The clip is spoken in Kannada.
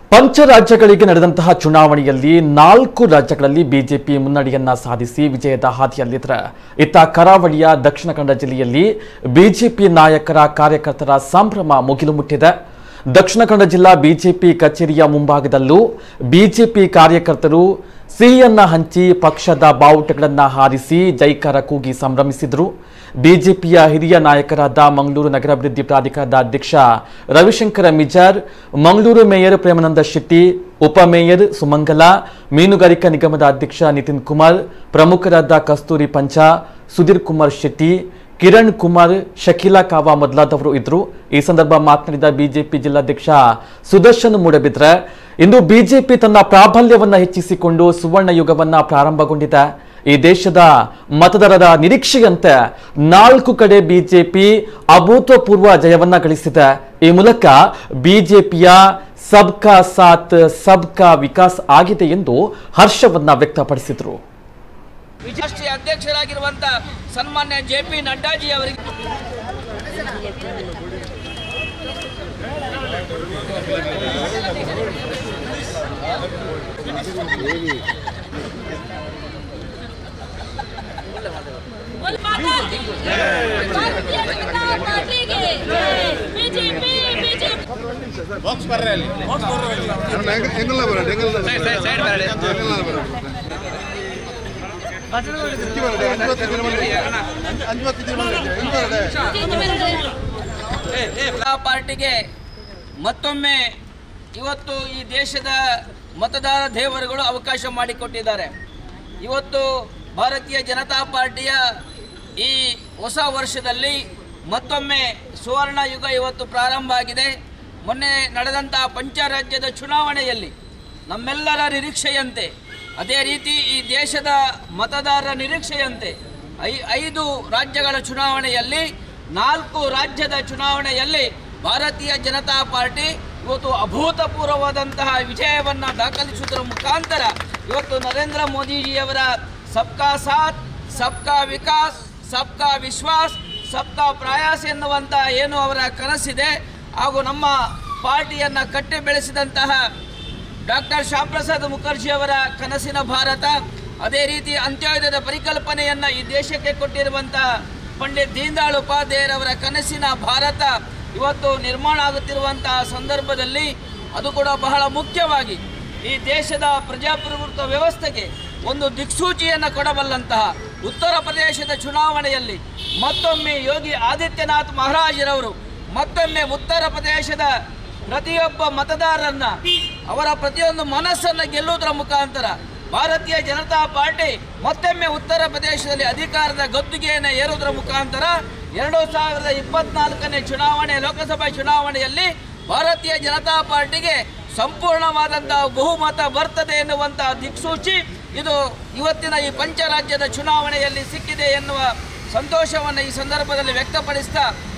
ಪಂಚರಾಜ್ಯಗಳಿಗೆ ನಡೆದಂತಹ ಚುನಾವಣೆಯಲ್ಲಿ ನಾಲ್ಕು ರಾಜ್ಯಗಳಲ್ಲಿ ಬಿಜೆಪಿ ಮುನ್ನಡೆಯನ್ನ ಸಾಧಿಸಿ ವಿಜಯದ ಹಾದಿಯಲ್ಲಿದ್ದರೆ ಇತ್ತ ಕರಾವಳಿಯ ದಕ್ಷಿಣ ಕನ್ನಡ ಜಿಲ್ಲೆಯಲ್ಲಿ ಬಿಜೆಪಿ ನಾಯಕರ ಕಾರ್ಯಕರ್ತರ ಸಂಭ್ರಮ ಮುಗಿಲು ಮುಟ್ಟಿದೆ ದಕ್ಷಿಣ ಕನ್ನಡ ಜಿಲ್ಲಾ ಬಿಜೆಪಿ ಕಚೇರಿಯ ಮುಂಭಾಗದಲ್ಲೂ ಬಿಜೆಪಿ ಕಾರ್ಯಕರ್ತರು ಸಿಹಿಯನ್ನ ಹಂಚಿ ಪಕ್ಷದ ಬಾವುಟಗಳನ್ನ ಹಾರಿಸಿ ಜೈಕಾರ ಕೂಗಿ ಸಂಭ್ರಮಿಸಿದರು ಬಿಜೆಪಿಯ ಹಿರಿಯ ನಾಯಕರಾದ ಮಂಗಳೂರು ನಗರಾಭಿವೃದ್ಧಿ ಪ್ರಾಧಿಕಾರದ ಅಧ್ಯಕ್ಷ ರವಿಶಂಕರ ಮಿಜಾರ್ ಮಂಗಳೂರು ಮೇಯರ್ ಪ್ರೇಮಾನಂದ ಶೆಟ್ಟಿ ಉಪಮೇಯರ್ ಸುಮಂಗಲ ಮೀನುಗಾರಿಕಾ ನಿಗಮದ ಅಧ್ಯಕ್ಷ ನಿತಿನ್ ಕುಮಾರ್ ಪ್ರಮುಖರಾದ ಕಸ್ತೂರಿ ಪಂಚ ಸುಧೀರ್ ಕುಮಾರ್ ಶೆಟ್ಟಿ ಕಿರಣ್ ಕುಮಾರ್ ಶಕೀಲಾ ಕಾವಾ ಮೊದಲಾದವರು ಇದ್ರು ಈ ಸಂದರ್ಭ ಮಾತನಾಡಿದ ಬಿಜೆಪಿ ಜಿಲ್ಲಾಧ್ಯಕ್ಷ ಸುದರ್ಶನ್ ಮೂಡಬಿದ್ರೆ ಇಂದು ಬಿಜೆಪಿ ತನ್ನ ಪ್ರಾಬಲ್ಯವನ್ನ ಹೆಚ್ಚಿಸಿಕೊಂಡು ಸುವರ್ಣ ಯುಗವನ್ನ ಪ್ರಾರಂಭಗೊಂಡಿದೆ ಈ ದೇಶದ ಮತದಾರರ ನಿರೀಕ್ಷೆಯಂತೆ ನಾಲ್ಕು ಕಡೆ ಬಿಜೆಪಿ ಅಭೂತಪೂರ್ವ ಜಯವನ್ನ ಗಳಿಸಿದೆ ಈ ಮೂಲಕ ಬಿಜೆಪಿಯ ಸಬ್ಕಾ ಸಾಥ್ ಸಬ್ಕಾ ವಿಕಾಸ್ ಆಗಿದೆ ಎಂದು ಹರ್ಷವನ್ನ ವ್ಯಕ್ತಪಡಿಸಿದರು ರಾಷ್ಟ್ರೀಯ ಅಧ್ಯಕ್ಷರಾಗಿರುವಂತ ಸನ್ಮಾನ್ಯ ಜೆ ಪಿ ನಡ್ಡಾಜಿ ಅವರಿಗೆ बोल माता की भारतीय जनता पार्टी की बीजेपी बीजेपी ಎಂಗಲ್ಲ ಬರೋಣ ಎಂಗಲ್ಲ ಎಂಗಲ್ಲ ಬರೋಣ ಇಕ್ಕಿ ಬರೋಣ ಅಂಜುವತ್ತು ದಿನ ಬಂದ್ರೆ ಅಂಜುವತ್ತು ದಿನ ಬಂದ್ರೆ ಹೆಂಗ್ ಬರೋಣ ಜನತಾ ಪಾರ್ಟಿಗೆ ಮತ್ತೊಮ್ಮೆ ಇವತ್ತು ಈ ದೇಶದ ಮತದಾರ ದೇವರುಗಳು ಅವಕಾಶ ಮಾಡಿಕೊಟ್ಟಿದ್ದಾರೆ ಇವತ್ತು ಭಾರತೀಯ ಜನತಾ ಪಾರ್ಟಿಯ ಈ ಹೊಸ ವರ್ಷದಲ್ಲಿ ಮತ್ತೊಮ್ಮೆ ಸುವರ್ಣ ಯುಗ ಇವತ್ತು ಪ್ರಾರಂಭ ಆಗಿದೆ ಮೊನ್ನೆ ನಡೆದಂತಹ ಪಂಚರಾಜ್ಯದ ಚುನಾವಣೆಯಲ್ಲಿ ನಮ್ಮೆಲ್ಲರ ನಿರೀಕ್ಷೆಯಂತೆ ಅದೇ ರೀತಿ ಈ ದೇಶದ ಮತದಾರರ ನಿರೀಕ್ಷೆಯಂತೆ ಐ ಐದು ರಾಜ್ಯಗಳ ಚುನಾವಣೆಯಲ್ಲಿ ನಾಲ್ಕು ರಾಜ್ಯದ ಚುನಾವಣೆಯಲ್ಲಿ ಭಾರತೀಯ ಜನತಾ ಪಾರ್ಟಿ ಇವತ್ತು ಅಭೂತಪೂರ್ವವಾದಂತಹ ವಿಜಯವನ್ನು ದಾಖಲಿಸುವುದರ ಮುಖಾಂತರ ಇವತ್ತು ನರೇಂದ್ರ ಮೋದಿಜಿಯವರ ಸಬ್ಕಾ ಸಾಥ್ ಸಬ್ಕಾ ವಿಕಾಸ್ ಸಬ್ಕಾ ವಿಶ್ವಾಸ್ ಸಬ್ಕಾ ಪ್ರಯಾಸ್ ಎನ್ನುವಂಥ ಏನು ಅವರ ಕನಸಿದೆ ಹಾಗೂ ನಮ್ಮ ಪಾರ್ಟಿಯನ್ನು ಕಟ್ಟಿ ಬೆಳೆಸಿದಂತಹ ಡಾಕ್ಟರ್ ಶ್ಯಾಮಪ್ರಸಾದ್ ಮುಖರ್ಜಿ ಅವರ ಕನಸಿನ ಭಾರತ ಅದೇ ರೀತಿ ಅಂತ್ಯೋದಯದ ಪರಿಕಲ್ಪನೆಯನ್ನ ಈ ದೇಶಕ್ಕೆ ಕೊಟ್ಟಿರುವಂತಹ ಪಂಡಿತ್ ದೀನದಯಾಳ್ ಉಪಾಧ್ಯಾಯರವರ ಕನಸಿನ ಭಾರತ ಇವತ್ತು ನಿರ್ಮಾಣ ಆಗುತ್ತಿರುವಂತಹ ಸಂದರ್ಭದಲ್ಲಿ ಅದು ಕೂಡ ಬಹಳ ಮುಖ್ಯವಾಗಿ ಈ ದೇಶದ ಪ್ರಜಾಪ್ರಭುತ್ವ ವ್ಯವಸ್ಥೆಗೆ ಒಂದು ದಿಕ್ಸೂಚಿಯನ್ನು ಕೊಡಬಲ್ಲಂತಹ ಉತ್ತರ ಪ್ರದೇಶದ ಚುನಾವಣೆಯಲ್ಲಿ ಮತ್ತೊಮ್ಮೆ ಯೋಗಿ ಆದಿತ್ಯನಾಥ್ ಮಹಾರಾಜರವರು ಮತ್ತೊಮ್ಮೆ ಉತ್ತರ ಪ್ರದೇಶದ ಪ್ರತಿಯೊಬ್ಬ ಮತದಾರರನ್ನ ಅವರ ಪ್ರತಿಯೊಂದು ಮನಸ್ಸನ್ನು ಗೆಲ್ಲುವುದರ ಮುಖಾಂತರ ಭಾರತೀಯ ಜನತಾ ಪಾರ್ಟಿ ಮತ್ತೊಮ್ಮೆ ಉತ್ತರ ಪ್ರದೇಶದಲ್ಲಿ ಅಧಿಕಾರದ ಗದ್ದುಗೆಯನ್ನು ಏರುವುದರ ಮುಖಾಂತರ ಎರಡು ಸಾವಿರದ ಇಪ್ಪತ್ನಾಲ್ಕನೇ ಚುನಾವಣೆ ಲೋಕಸಭಾ ಚುನಾವಣೆಯಲ್ಲಿ ಭಾರತೀಯ ಜನತಾ ಪಾರ್ಟಿಗೆ ಸಂಪೂರ್ಣವಾದಂತಹ ಬಹುಮತ ಬರ್ತದೆ ಎನ್ನುವಂತಹ ದಿಕ್ಸೂಚಿ ಇದು ಇವತ್ತಿನ ಈ ಪಂಚರಾಜ್ಯದ ಚುನಾವಣೆಯಲ್ಲಿ ಸಿಕ್ಕಿದೆ ಎನ್ನುವ ಸಂತೋಷವನ್ನು ಈ ಸಂದರ್ಭದಲ್ಲಿ ವ್ಯಕ್ತಪಡಿಸ್ತಾ